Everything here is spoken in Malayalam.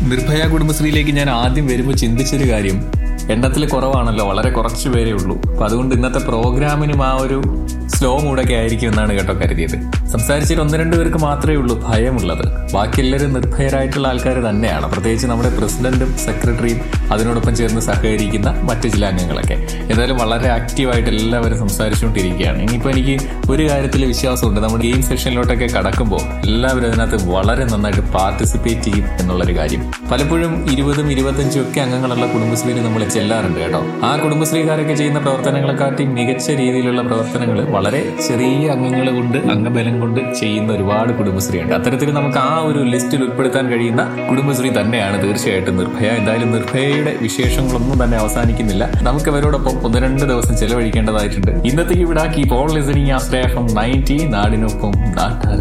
നിർഭയ കുടുംബശ്രീയിലേക്ക് ഞാൻ ആദ്യം വരുമ്പോൾ ചിന്തിച്ചൊരു കാര്യം എണ്ണത്തിൽ കുറവാണല്ലോ വളരെ കുറച്ച് പേരേ ഉള്ളൂ അപ്പൊ അതുകൊണ്ട് ഇന്നത്തെ പ്രോഗ്രാമിനും ആ ഒരു സ്ലോ മൂഡൊക്കെ ആയിരിക്കും എന്നാണ് കേട്ടോ കരുതിയത് സംസാരിച്ചിട്ട് ഒന്ന് രണ്ട് പേർക്ക് മാത്രമേ ഉള്ളൂ ഭയമുള്ളത് ബാക്കി എല്ലാവരും നിർഭയരായിട്ടുള്ള ആൾക്കാർ തന്നെയാണ് പ്രത്യേകിച്ച് നമ്മുടെ പ്രസിഡന്റും സെക്രട്ടറിയും അതിനോടൊപ്പം ചേർന്ന് സഹകരിക്കുന്ന മറ്റു ചില അംഗങ്ങളൊക്കെ എന്തായാലും വളരെ ആക്റ്റീവായിട്ട് എല്ലാവരും സംസാരിച്ചുകൊണ്ടിരിക്കുകയാണ് ഇനിയിപ്പോൾ എനിക്ക് ഒരു കാര്യത്തിൽ വിശ്വാസമുണ്ട് നമ്മുടെ ഗെയിം സെഷനിലോട്ടൊക്കെ കടക്കുമ്പോൾ എല്ലാവരും അതിനകത്ത് വളരെ നന്നായിട്ട് പാർട്ടിസിപ്പേറ്റ് ചെയ്യും എന്നുള്ളൊരു കാര്യം പലപ്പോഴും ഇരുപതും ഇരുപത്തഞ്ചും ഒക്കെ അംഗങ്ങളുള്ള കുടുംബശ്രീയിൽ നമ്മൾ ചെല്ലാറുണ്ട് കേട്ടോ ആ കുടുംബശ്രീകാരൊക്കെ ചെയ്യുന്ന പ്രവർത്തനങ്ങളെക്കാട്ടി മികച്ച രീതിയിലുള്ള പ്രവർത്തനങ്ങൾ വളരെ ചെറിയ അംഗങ്ങൾ കൊണ്ട് അംഗബലം കൊണ്ട് ചെയ്യുന്ന ഒരുപാട് കുടുംബശ്രീ ഉണ്ട് അത്തരത്തിൽ നമുക്ക് ആ ഒരു ലിസ്റ്റിൽ ഉൾപ്പെടുത്താൻ കഴിയുന്ന കുടുംബശ്രീ തന്നെയാണ് തീർച്ചയായിട്ടും നിർഭയ എന്തായാലും നിർഭയയുടെ വിശേഷങ്ങളൊന്നും തന്നെ അവസാനിക്കുന്നില്ല നമുക്ക് അവരോടൊപ്പം ഒന്ന് രണ്ട് ദിവസം ചെലവഴിക്കേണ്ടതായിട്ടുണ്ട് ഇന്നത്തേക്ക് ഇവിടെ keep on listening Aster FM ninety നാടിനൊപ്പം നാട്ടാർ